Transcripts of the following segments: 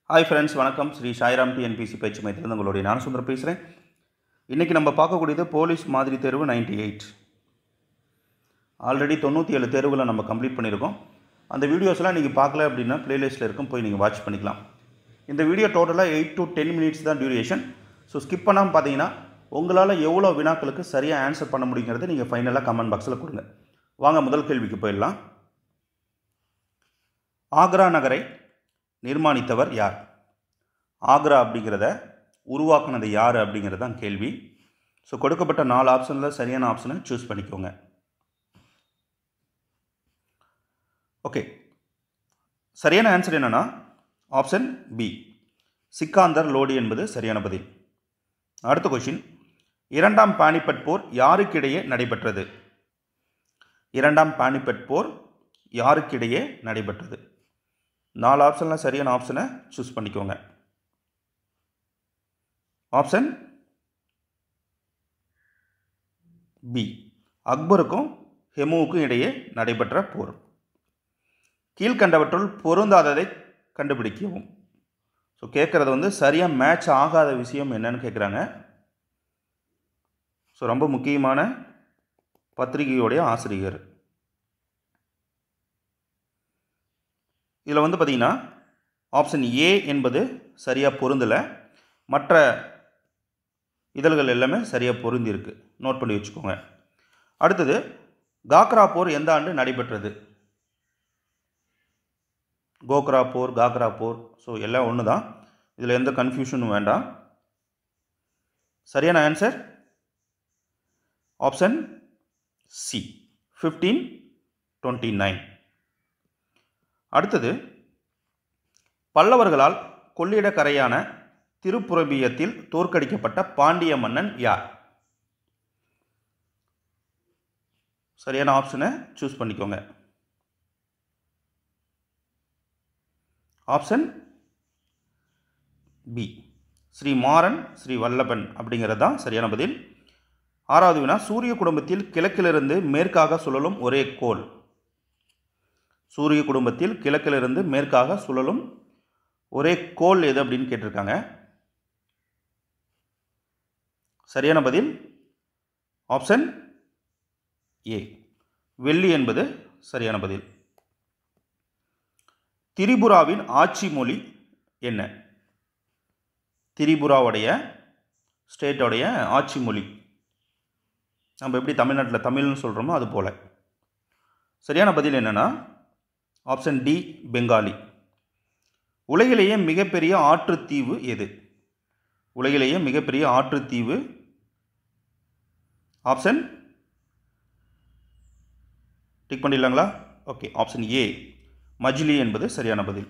hi friends வணக்கம் Sri Sairam TNPSC பயிற்சி மையத்திலிருந்து உங்களுடைய நான் சுந்தரம் பேசுகிறேன் இன்றைக்கி நம்ம பார்க்கக்கூடியது போலீஸ் மாதிரி தேர்வு நைன்டி எயிட் ஆல்ரெடி தொண்ணூற்றி ஏழு தேர்வுகளை நம்ம கம்ப்ளீட் பண்ணியிருக்கோம் அந்த வீடியோஸ்லாம் நீங்கள் பார்க்கல அப்படின்னா ப்ளேலிஸ்ட்டில் இருக்கும் போய் நீங்கள் வாட்ச் பண்ணிக்கலாம் இந்த வீடியோ டோட்டலாக எயிட் டு டென் மினிட்ஸ் தான் டியூரேஷன் ஸோ ஸ்கிப் பண்ணாமல் பார்த்தீங்கன்னா உங்களால் எவ்வளோ வினாக்களுக்கு சரியாக ஆன்சர் பண்ண முடியுங்கிறத நீங்கள் ஃபைனலாக கமெண்ட் பாக்ஸில் கொடுங்க வாங்க முதல் கேள்விக்கு போயிடலாம் ஆக்ரா நகரை நிர்மாணித்தவர் யார் ஆக்ரா அப்படிங்கிறத உருவாக்குனது யார் அப்படிங்கிறது தான் கேள்வி ஸோ கொடுக்கப்பட்ட நாலு ஆப்ஷனில் சரியான ஆப்ஷனை சூஸ் பண்ணிக்கோங்க ஓகே சரியான ஆன்சர் என்னென்னா ஆப்ஷன் பி சிக்காந்தர் லோடி என்பது சரியான பதில் அடுத்த கொஷின் இரண்டாம் பானிபட் போர் யாருக்கிடையே நடைபெற்றது இரண்டாம் பானிபட் போர் யாருக்கிடையே நடைபெற்றது நாலு ஆப்ஷனில் சரியான ஆப்ஷனை சூஸ் பண்ணிக்கோங்க ஆப்ஷன் பி அக்பருக்கும் ஹெமுவுக்கும் இடையே நடைபெற்ற போர் கீழ்கண்டவற்றுள் பொருந்தாததை கண்டுபிடிக்கவும் ஸோ கேட்குறது வந்து சரியாக மேட்ச் ஆகாத விஷயம் என்னன்னு கேட்குறாங்க ஸோ ரொம்ப முக்கியமான பத்திரிகையோடைய ஆசிரியர் இதில் வந்து பார்த்திங்கன்னா ஆப்ஷன் ஏ என்பது சரியாக பொருந்தலை மற்ற இதழ்கள் எல்லாமே சரியாக பொருந்திருக்கு நோட் பண்ணி வச்சுக்கோங்க அடுத்தது காக்ரா போர் எந்த ஆண்டு நடைபெற்றது கோக்ரா போர் காக்ரா போர் ஸோ எல்லாம் ஒன்று தான் இதில் எந்த கன்ஃபியூஷனும் வேண்டாம் சரியான answer option C fifteen twenty nine அடுத்தது பல்லவர்களால் கொள்ளிடக்கரையான திருப்புரபியத்தில் தோற்கடிக்கப்பட்ட பாண்டிய மன்னன் யார் சரியான ஆப்ஷனை சூஸ் பண்ணிக்கோங்க ஆப்ஷன் பி ஸ்ரீ மாறன் ஸ்ரீ வல்லபன் அப்படிங்கிறது தான் சரியான பதில் ஆறாவது வினா சூரிய குடும்பத்தில் கிழக்கிலிருந்து மேற்காக சுழலும் ஒரே கோள் சூரிய குடும்பத்தில் கிழக்கிலிருந்து மேற்காக சுழலும் ஒரே கோள் எது அப்படின்னு கேட்டிருக்காங்க சரியான பதில் ஆப்ஷன் ஏ வெள்ளி என்பது சரியான பதில் திரிபுராவின் ஆட்சி மொழி என்ன திரிபுராவுடைய ஸ்டேட்டோடைய ஆட்சி மொழி நம்ம எப்படி தமிழ்நாட்டில் தமிழ்னு சொல்கிறோமோ அது போல் சரியான பதில் என்னென்னா ஆப்ஷன் டி பெங்காலி உலகிலேயே மிகப்பெரிய ஆற்றுத்தீவு எது உலகிலேயே மிகப்பெரிய ஆற்றுத்தீவு ஆப்ஷன் டிக் பண்ணிடலாங்களா ஓகே ஆப்ஷன் ஏ மஜ்லி என்பது சரியான பதில்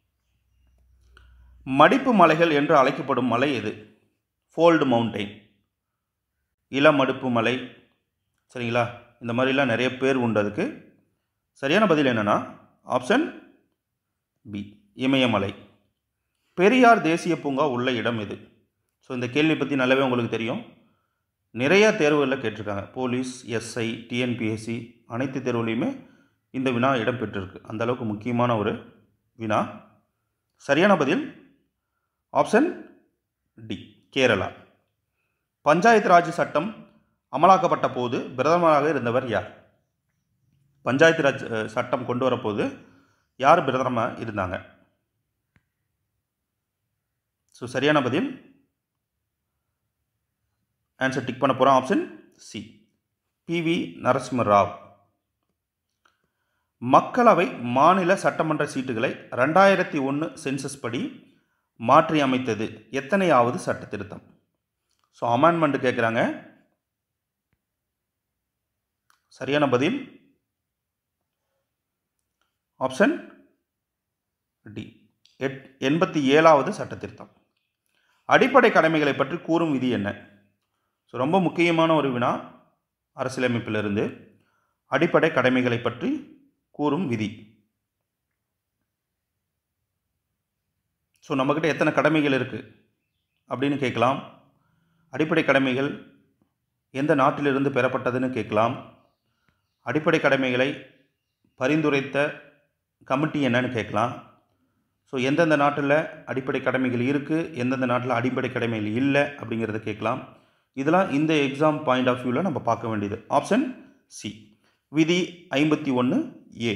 மடிப்பு மலைகள் என்று அழைக்கப்படும் மலை எது ஃபோல்டு மவுண்டெயின் இளமடுப்பு மலை சரிங்களா இந்த மாதிரிலாம் நிறைய பேர் உண்டு அதுக்கு சரியான பதில் என்னென்னா ஆப்ஷன் பி இமயமலை பெரியார் தேசிய பூங்கா உள்ள இடம் எது ஸோ இந்த கேள்வி பற்றி நல்லாவே உங்களுக்கு தெரியும் நிறைய தேர்வுகளில் கேட்டிருக்காங்க போலீஸ் எஸ்ஐ டிஎன்பிஎஸ்சி அனைத்து தேர்வுலையுமே இந்த வினா இடம் பெற்றிருக்கு அந்த அளவுக்கு முக்கியமான ஒரு வினா சரியான பதில் ஆப்ஷன் டி கேரளா பஞ்சாயத்து ராஜ் சட்டம் அமலாக்கப்பட்ட போது பிரதமராக இருந்தவர் யார் பஞ்சாயத்து ராஜ் அஹ், சட்டம் கொண்டு வரப்போது யார் பிரதமராக இருந்தாங்க ஸோ சரியான பதில் ஆன்சர் டிக் பண்ண போகிறோம் ஆப்ஷன் சி பிவி நரசிம்ம ராவ் மக்களவை மாநில சட்டமன்ற சீட்டுகளை ரெண்டாயிரத்தி ஒன்று சென்சஸ் படி மாற்றி அமைத்தது எத்தனையாவது சட்ட திருத்தம் ஸோ அமெண்ட்மெண்ட் கேட்குறாங்க சரியான பதில் ஆப்ஷன் டி எட் எண்பத்தி ஏழாவது சட்ட திருத்தம் அடிப்படை கடமைகளை பற்றி கூறும் விதி என்ன ஸோ ரொம்ப முக்கியமான ஒரு வினா அரசியலமைப்பிலிருந்து அடிப்படை கடமைகளை பற்றி கூறும் விதி ஸோ நம்மக்கிட்ட எத்தனை கடமைகள் இருக்குது அப்படின்னு கேட்கலாம் அடிப்படை கடமைகள் எந்த நாட்டிலிருந்து பெறப்பட்டதுன்னு கேட்கலாம் அடிப்படை கடமைகளை பரிந்துரைத்த கமிட்டி என்னன்னு கேட்கலாம் ஸோ ஸோ எந்தெந்த நாட்டில் அடிப்படை கடமைகள் இருக்குது எந்தெந்த நாட்டில் அடிப்படை கடமைகள் இல்லை அப்படிங்கிறத கேட்கலாம் இதெல்லாம் இந்த எக்ஸாம் பாயிண்ட் ஆஃப் வியூவில் நம்ம பார்க்க வேண்டியது ஆப்ஷன் சி விதி ஐம்பத்தி ஒன்று ஏ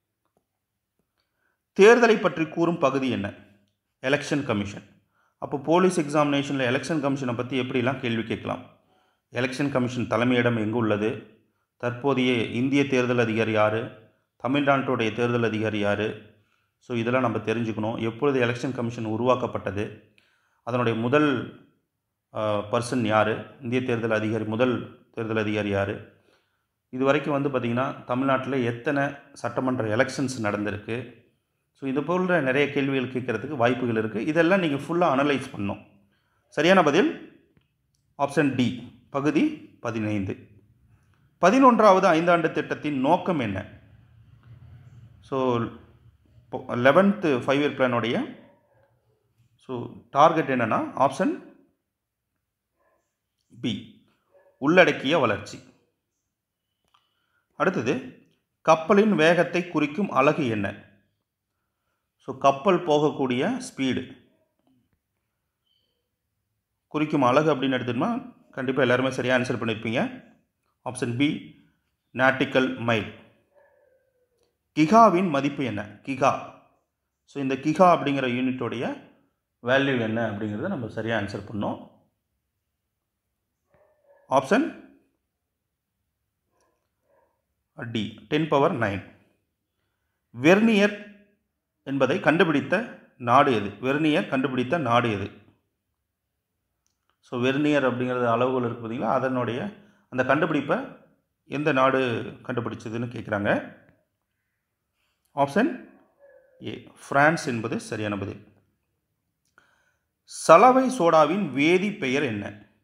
தேர்தலை பற்றி கூறும் பகுதி என்ன எலெக்ஷன் கமிஷன் அப்போ போலீஸ் எக்ஸாமினேஷனில் எலெக்ஷன் கமிஷனை பற்றி எப்படிலாம் கேள்வி கேட்கலாம் எலெக்ஷன் கமிஷன் தலைமையிடம் எங்கே உள்ளது தற்போதைய இந்திய தேர்தல் அதிகாரி யார் தமிழ்நாட்டுடைய தேர்தல் அதிகாரி யார் ஸோ இதெல்லாம் நம்ம தெரிஞ்சுக்கணும் எப்பொழுது எலெக்ஷன் கமிஷன் உருவாக்கப்பட்டது அதனுடைய முதல் பர்சன் யார் இந்திய தேர்தல் அதிகாரி முதல் தேர்தல் அதிகாரி யார் இது வரைக்கும் வந்து பார்த்திங்கன்னா தமிழ்நாட்டில் எத்தனை சட்டமன்ற எலெக்ஷன்ஸ் நடந்திருக்கு ஸோ இது போன்ற நிறைய கேள்விகள் கேட்குறதுக்கு வாய்ப்புகள் இருக்குது இதெல்லாம் நீங்கள் ஃபுல்லாக அனலைஸ் பண்ணணும் சரியான பதில் ஆப்ஷன் டி பகுதி பதினைந்து பதினொன்றாவது ஐந்தாண்டு திட்டத்தின் நோக்கம் என்ன ஸோ லெவன்த்து ஃபைவ் இயர் பிளானுடைய ஸோ டார்கெட் என்னென்னா ஆப்ஷன் பி உள்ளடக்கிய வளர்ச்சி அடுத்தது கப்பலின் வேகத்தை குறிக்கும் அலகு என்ன ஸோ கப்பல் போகக்கூடிய ஸ்பீடு குறிக்கும் அலகு அப்படின்னு எடுத்துட்டோம்னா கண்டிப்பாக எல்லாருமே சரியாக ஆன்சர் பண்ணியிருப்பீங்க ஆப்ஷன் பி நாட்டிக்கல் மைல் கிகாவின் மதிப்பு என்ன கிகா ஸோ இந்த கிகா அப்படிங்கிற யூனிட்டோடைய வேல்யூ என்ன அப்படிங்கிறத நம்ம சரியாக ஆன்சர் பண்ணோம் option D ten power nine vernier என்பதை கண்டுபிடித்த நாடு எது வெர்னியர் கண்டுபிடித்த நாடு எது ஸோ வெர்னியர் அப்படிங்கிறது அளவுகள் இருக்குது பார்த்தீங்களா அதனுடைய அந்த கண்டுபிடிப்பை எந்த நாடு கண்டுபிடிச்சதுன்னு கேட்குறாங்க ஆப்ஷன் ஏ பிரான்ஸ் என்பது சரியான பதில் சலவை சோடாவின் வேதி பெயர் என்ன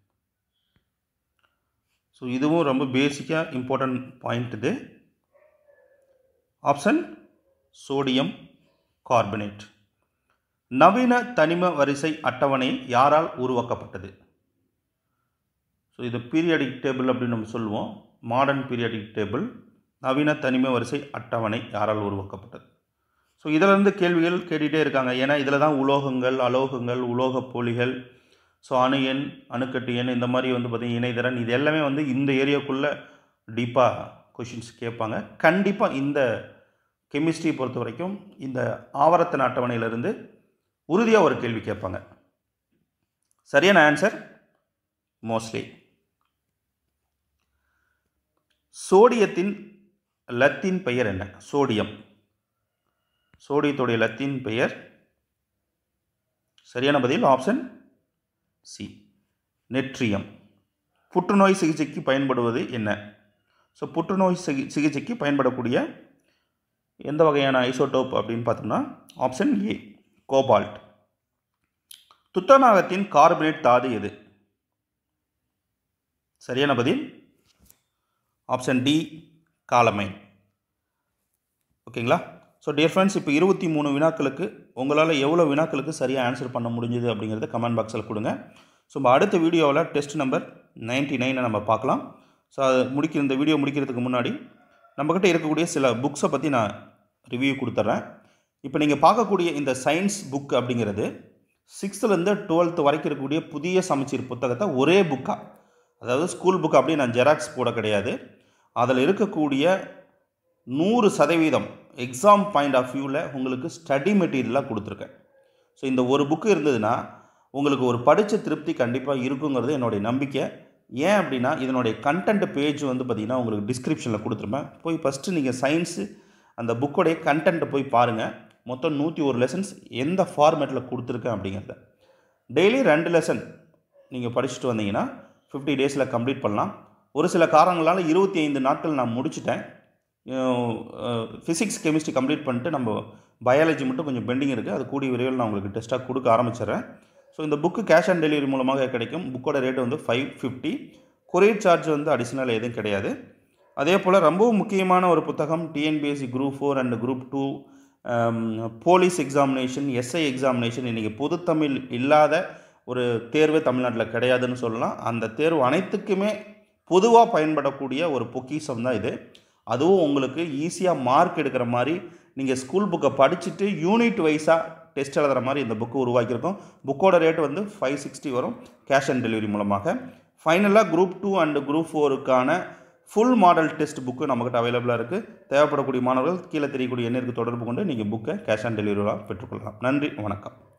ஸோ இதுவும் ரொம்ப பேசிக்காக இம்பார்ட்டன்ட் பாயிண்ட் இது ஆப்ஷன் சோடியம் கார்பனேட் நவீன தனிம வரிசை அட்டவணை யாரால் உருவாக்கப்பட்டது ஸோ இது பீரியாடிக் டேபிள் அப்படின்னு நம்ம சொல்லுவோம் மாடர்ன் பீரியாடிக் டேபிள் நவீன தனிம வரிசை அட்டவணை யாரால் உருவாக்கப்பட்டது ஸோ இதிலிருந்து கேள்விகள் கேட்டுகிட்டே இருக்காங்க ஏன்னா இதில் தான் உலோகங்கள் அலோகங்கள் உலோகப் போலிகள் ஸோ அணு எண் அணுக்கட்டு எண் இந்த மாதிரி வந்து பார்த்திங்கன்னா இணைதிறன் இது எல்லாமே வந்து இந்த ஏரியாக்குள்ளே டீப்பாக கொஷின்ஸ் கேட்பாங்க கண்டிப்பாக இந்த கெமிஸ்ட்ரி பொறுத்த வரைக்கும் இந்த ஆவரத்தின் அட்டவணையிலிருந்து உறுதியாக ஒரு கேள்வி கேட்பாங்க சரியான ஆன்சர் மோஸ்ட்லி சோடியத்தின் லத்தீன் பெயர் என்ன சோடியம் சோடியத்துடைய லத்தீன் பெயர் சரியான பதில் ஆப்ஷன் சி நெட்ரியம் புற்றுநோய் சிகிச்சைக்கு பயன்படுவது என்ன ஸோ புற்றுநோய் சிகி சிகிச்சைக்கு பயன்படக்கூடிய எந்த வகையான ஐசோடோப் அப்படின்னு பார்த்தோம்னா ஆப்ஷன் ஏ கோபால்ட் துத்தநாகத்தின் கார்பனேட் தாது எது சரியான பதில் ஆப்ஷன் டி காலமைன் ஓகேங்களா ஸோ டியர் ஃப்ரெண்ட்ஸ் இப்போ இருபத்தி மூணு வினாக்களுக்கு உங்களால் எவ்வளோ வினாக்களுக்கு சரியாக ஆன்சர் பண்ண முடிஞ்சுது அப்படிங்கிறத கமெண்ட் பாக்ஸில் கொடுங்க ஸோ நம்ம அடுத்த வீடியோவில் டெஸ்ட் நம்பர் நைன்ட்டி நைனை நம்ம பார்க்கலாம் ஸோ அது முடிக்கிற இந்த வீடியோ முடிக்கிறதுக்கு முன்னாடி நம்மக்கிட்ட இருக்கக்கூடிய சில புக்ஸை பற்றி நான் ரிவ்யூ கொடுத்துட்றேன் இப்போ நீங்கள் பார்க்கக்கூடிய இந்த சயின்ஸ் புக் அப்படிங்கிறது சிக்ஸ்த்துலேருந்து டுவெல்த்து வரைக்கும் இருக்கக்கூடிய புதிய சமச்சீர் புத்தகத்தை ஒரே புக்காக அதாவது ஸ்கூல் புக் அப்படி நான் ஜெராக்ஸ் போட கிடையாது அதில் இருக்கக்கூடிய நூறு சதவீதம் எக்ஸாம் பாயிண்ட் ஆஃப் வியூவில் உங்களுக்கு ஸ்டடி மெட்டீரியலாக கொடுத்துருக்கேன் ஸோ இந்த ஒரு புக்கு இருந்ததுன்னா உங்களுக்கு ஒரு படித்த திருப்தி கண்டிப்பாக இருக்குங்கிறது என்னுடைய நம்பிக்கை ஏன் அப்படின்னா இதனுடைய கண்டென்ட் பேஜ் வந்து பார்த்திங்கன்னா உங்களுக்கு டிஸ்கிரிப்ஷனில் கொடுத்துருப்பேன் போய் ஃபஸ்ட்டு நீங்கள் சயின்ஸு அந்த புக்கோடைய கண்டென்ட்டை போய் பாருங்கள் மொத்தம் நூற்றி ஒரு லெசன்ஸ் எந்த ஃபார்மேட்டில் கொடுத்துருக்கேன் அப்படிங்கிறத டெய்லி ரெண்டு லெசன் நீங்கள் படிச்சுட்டு வந்தீங்கன்னா ஃபிஃப்டி டேஸில் கம்ப்ளீட் பண்ணலாம் ஒரு சில காரணங்களால் இருபத்தி ஐந்து நாட்கள் நான் முடிச்சிட்டேன் ஃபிசிக்ஸ் கெமிஸ்ட்ரி கம்ப்ளீட் பண்ணிட்டு நம்ம பயாலஜி மட்டும் கொஞ்சம் பெண்டிங் இருக்குது அது கூடிய விரைவில் நான் உங்களுக்கு டெஸ்ட்டாக கொடுக்க ஆரம்பிச்சிடுறேன் ஸோ இந்த புக்கு கேஷ் ஆன் டெலிவரி மூலமாக கிடைக்கும் புக்கோட ரேட் வந்து ஃபைவ் ஃபிஃப்டி கொரியர் சார்ஜ் வந்து அடிஷ்னல் எதுவும் கிடையாது அதே போல் ரொம்பவும் முக்கியமான ஒரு புத்தகம் TNPSC group four and group two police examination SI examination இன்றைக்கி பொதுத்தமிழ் இல்லாத ஒரு தேர்வு தமிழ்நாட்டில் கிடையாதுன்னு சொல்லலாம் அந்த தேர்வு அனைத்துக்குமே பொதுவாக பயன்படக்கூடிய ஒரு பொக்கிஷம் தான் இது அதுவும் உங்களுக்கு ஈஸியாக மார்க் எடுக்கிற மாதிரி நீங்கள் ஸ்கூல் புக்கை படிச்சுட்டு யூனிட் வைஸாக டெஸ்ட் எழுதுகிற மாதிரி இந்த புக்கு உருவாக்கியிருக்கோம் புக்கோட ரேட் வந்து ஃபைவ் சிக்ஸ்டி வரும் கேஷ் ஆன் டெலிவரி மூலமாக ஃபைனலாக குரூப் டூ அண்டு குரூப் ஃபோருக்கான ஃபுல் மாடல் டெஸ்ட் புக்கு நம்மக்கிட்ட அவைலபிளாக இருக்குது தேவைப்படக்கூடிய மாணவர்கள் கீழே தெரியக்கூடிய எண்ணிற்கு தொடர்பு கொண்டு நீங்கள் புக்கை கேஷ் ஆன் டெலிவரியாக பெற்றுக்கொள்ளலாம் நன்றி வணக்கம்